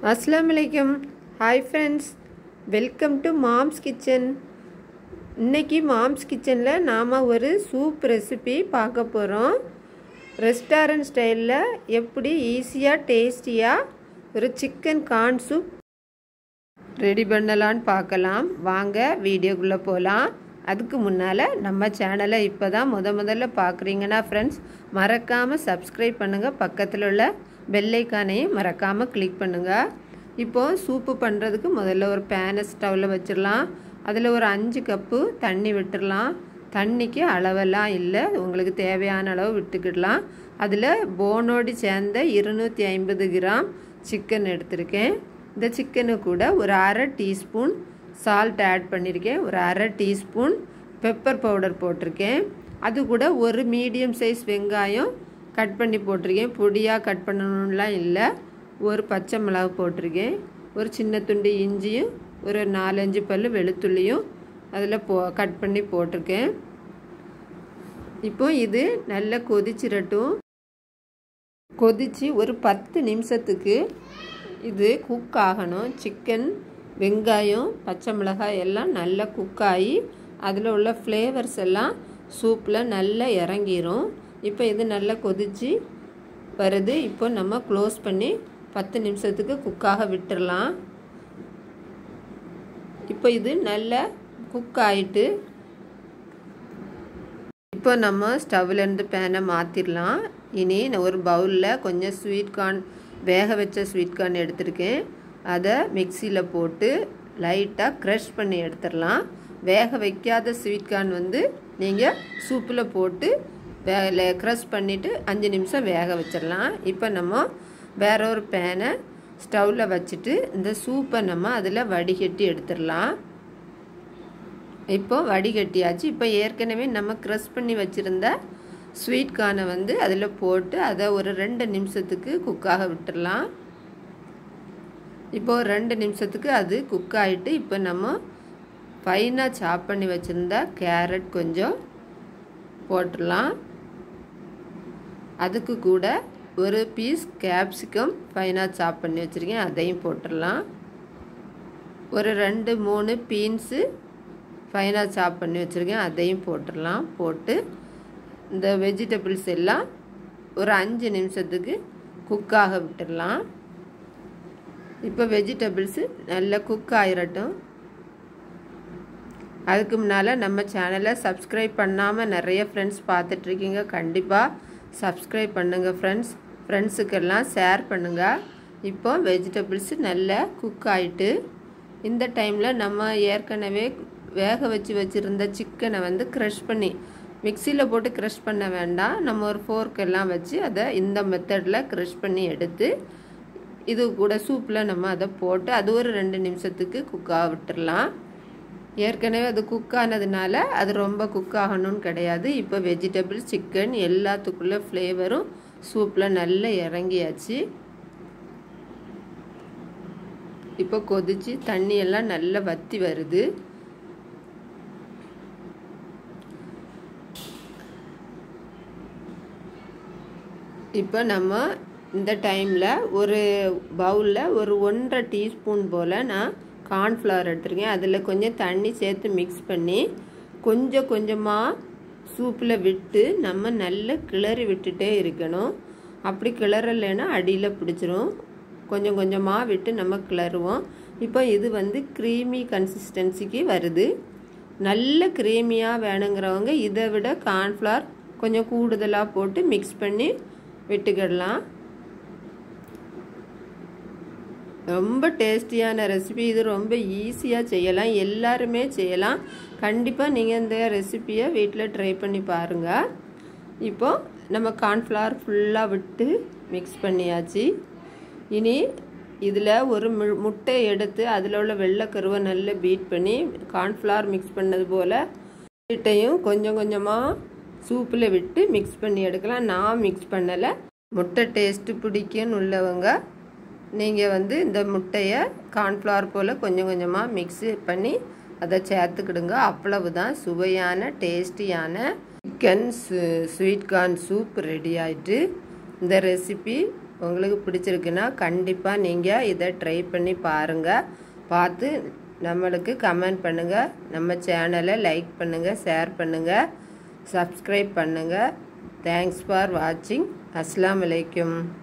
அஸ்லாம் வலைக்கம் hi friends welcome to mom's kitchen இன்னைக்கு மாம்ஸ் கிச்சனில் நாம் ஒரு சூப் ரெசிபி பார்க்க போகிறோம் ரெஸ்டாரண்ட் ஸ்டைலில் எப்படி ஈஸியாக டேஸ்டியாக ஒரு சிக்கன் கார்ன் சூப் ரெடி பண்ணலான்னு பார்க்கலாம் வாங்க வீடியோக்குள்ளே போகலாம் அதுக்கு முன்னால் நம்ம சேனலை இப்போ தான் முத முதல்ல பார்க்குறீங்கன்னா ஃப்ரெண்ட்ஸ் மறக்காமல் சப்ஸ்கிரைப் பண்ணுங்கள் பக்கத்தில் உள்ள பெல்லைக்கானையும் மறக்காமல் கிளிக் பண்ணுங்கள் இப்போது சூப்பு பண்ணுறதுக்கு முதல்ல ஒரு பேனை ஸ்டவ்வில் வச்சிடலாம் அதில் ஒரு அஞ்சு கப்பு தண்ணி விட்டுடலாம் தண்ணிக்கு அளவெல்லாம் இல்லை உங்களுக்கு தேவையான அளவு விட்டுக்கிடலாம் அதில் போனோடு சேர்ந்த இருநூற்றி ஐம்பது கிராம் சிக்கன் எடுத்திருக்கேன் இந்த சிக்கனு கூட ஒரு அரை டீஸ்பூன் சால்ட் ஆட் பண்ணியிருக்கேன் ஒரு அரை டீஸ்பூன் பெப்பர் பவுடர் போட்டிருக்கேன் அது கூட ஒரு மீடியம் சைஸ் வெங்காயம் கட் பண்ணி போட்டிருக்கேன் பொடியாக கட் பண்ணணும்லாம் இல்லை ஒரு பச்சை மிளகு போட்டிருக்கேன் ஒரு சின்ன துண்டு இஞ்சியும் ஒரு நாலஞ்சு பல் வெளுத்துள்ளியும் அதில் போ கட் பண்ணி போட்டிருக்கேன் இப்போ இது நல்லா கொதிச்சிரட்டும் கொதித்து ஒரு பத்து நிமிஷத்துக்கு இது குக் ஆகணும் சிக்கன் வெங்காயம் பச்சை மிளகாய் எல்லாம் நல்லா குக் ஆகி அதில் உள்ள ஃப்ளேவர்ஸ் எல்லாம் சூப்பில் நல்லா இறங்கிரும் இப்போ இது நல்லா கொதித்து வருது இப்போ நம்ம க்ளோஸ் பண்ணி பத்து நிமிஷத்துக்கு குக்காக விட்டுடலாம் இப்போ இது நல்லா குக் ஆகிட்டு இப்போ நம்ம ஸ்டவ்லேருந்து பேனை மாற்றிடலாம் இனி நான் ஒரு பவுலில் கொஞ்சம் ஸ்வீட் கார்ன் வேக வச்ச ஸ்வீட் கார்ன் எடுத்திருக்கேன் அதை மிக்சியில் போட்டு லைட்டாக க்ரஷ் பண்ணி எடுத்துடலாம் வேக வைக்காத ஸ்வீட் கார்ன் வந்து நீங்கள் சூப்பில் போட்டு வே க்ரஷ் பண்ணிவிட்டு அஞ்சு நிமிஷம் வேக வச்சிடலாம் இப்போ நம்ம வேற ஒரு பேனை ஸ்டவ்வில் வச்சுட்டு இந்த சூப்பை நம்ம அதில் வடிகட்டி எடுத்துடலாம் இப்போ வடிகட்டியாச்சு இப்போ ஏற்கனவே நம்ம க்ரஷ் பண்ணி வச்சுருந்த ஸ்வீட் கார்னை வந்து அதில் போட்டு அதை ஒரு ரெண்டு நிமிஷத்துக்கு குக்காக விட்டுடலாம் இப்போ ரெண்டு நிமிஷத்துக்கு அது குக் ஆகிட்டு இப்போ நம்ம ஃபைனாக சாப் பண்ணி வச்சுருந்த கேரட் கொஞ்சம் போட்டுடலாம் அதுக்கு கூட ஒரு பீஸ் கேப்சிகம் ஃபைனாக சாப் பண்ணி வச்சுருக்கேன் அதையும் போட்டுடலாம் ஒரு ரெண்டு மூணு பீன்ஸு ஃபைனாக சாப் பண்ணி வச்சுருக்கேன் அதையும் போட்டுடலாம் போட்டு இந்த வெஜிடபிள்ஸ் எல்லாம் ஒரு அஞ்சு நிமிஷத்துக்கு குக்காக விட்டுடலாம் இப்போ வெஜிடபிள்ஸு நல்லா குக் ஆயிரட்டும் அதுக்கு முன்னால் நம்ம சேனலை சப்ஸ்கிரைப் பண்ணாமல் நிறைய ஃப்ரெண்ட்ஸ் பார்த்துட்ருக்கீங்க கண்டிப்பாக சப்ஸ்கிரைப் பண்ணுங்கள் ஃப்ரெண்ட்ஸ் ஃப்ரெண்ட்ஸுக்கெல்லாம் ஷேர் பண்ணுங்கள் இப்போ வெஜிடபிள்ஸு நல்லா குக் ஆகிட்டு இந்த டைமில் நம்ம ஏற்கனவே வேக வச்சு வச்சுருந்த சிக்கனை வந்து க்ரஷ் பண்ணி மிக்சியில் போட்டு க்ரஷ் பண்ண வேண்டாம் நம்ம ஒரு ஃபோர்க்கெல்லாம் வச்சு அதை இந்த மெத்தடில் க்ரஷ் பண்ணி எடுத்து இது கூட சூப்பில் நம்ம அதை போட்டு அது ஒரு ரெண்டு நிமிஷத்துக்கு குக்காக விட்டுடலாம் ஏற்கனவே அது குக் ஆனதுனால அது ரொம்ப குக் ஆகணும்னு கிடையாது இப்போ வெஜிடபிள்ஸ் சிக்கன் எல்லாத்துக்குள்ள ஃப்ளேவரும் சூப்பில் நல்லா இறங்கியாச்சு இப்போ கொதிச்சு தண்ணி எல்லாம் நல்லா வத்தி வருது இப்போ நம்ம இந்த டைமில் ஒரு பவுலில் ஒரு ஒன்றரை டீஸ்பூன் போல் நான் கார்ன்ஃப்ளவர் எடுத்துருக்கேன் அதில் கொஞ்சம் தண்ணி சேர்த்து மிக்ஸ் பண்ணி கொஞ்சம் கொஞ்சமாக சூப்பில் விட்டு நம்ம நல்லா கிளறி விட்டுட்டே இருக்கணும் அப்படி கிளறலைன்னா அடியில் பிடிச்சிரும் கொஞ்சம் கொஞ்சமாக விட்டு நம்ம கிளறுவோம் இப்போ இது வந்து க்ரீமி கன்சிஸ்டன்சிக்கு வருது நல்ல க்ரீமியாக வேணுங்கிறவங்க இதை விட கார்ன்ஃப்ளவர் கொஞ்சம் கூடுதலாக போட்டு மிக்ஸ் பண்ணி விட்டுக்கிடலாம் ரொம்ப டேஸ்டியான ரெசிபி இது ரொம்ப ஈஸியாக செய்யலாம் எல்லாருமே செய்யலாம் கண்டிப்பாக நீங்கள் இந்த ரெசிப்பியை வீட்டில் ட்ரை பண்ணி பாருங்கள் இப்போது நம்ம கார்ன்ஃப்ளவர் ஃபுல்லாக விட்டு மிக்ஸ் பண்ணியாச்சு இனி இதில் ஒரு முட்டை எடுத்து அதில் உள்ள வெள்ளைக்கருவை நல்லா பீட் பண்ணி கார்ன்ஃப்ளவர் மிக்ஸ் பண்ணது போல் முட்டையும் கொஞ்சம் கொஞ்சமாக சூப்பில் விட்டு மிக்ஸ் பண்ணி எடுக்கலாம் நான் மிக்ஸ் பண்ணலை முட்டை டேஸ்ட்டு பிடிக்குன்னு உள்ளவங்க நீங்கள் வந்து இந்த முட்டையை கார்ன்ஃப்ளவர் போல் கொஞ்சம் கொஞ்சமாக மிக்ஸு பண்ணி அதை சேர்த்துக்கிடுங்க அவ்வளவு தான் சுவையான டேஸ்டியான chicken sweet corn soup ready ஆயிட்டு இந்த ரெசிபி உங்களுக்கு பிடிச்சிருக்குன்னா கண்டிப்பாக நீங்கள் இதை ட்ரை பண்ணி பாருங்கள் பார்த்து நம்மளுக்கு கமெண்ட் பண்ணுங்கள் நம்ம சேனலை லைக் பண்ணுங்கள் ஷேர் பண்ணுங்கள் சப்ஸ்கிரைப் பண்ணுங்கள் தேங்க்ஸ் ஃபார் வாட்சிங் அஸ்லாம் வலைக்கும்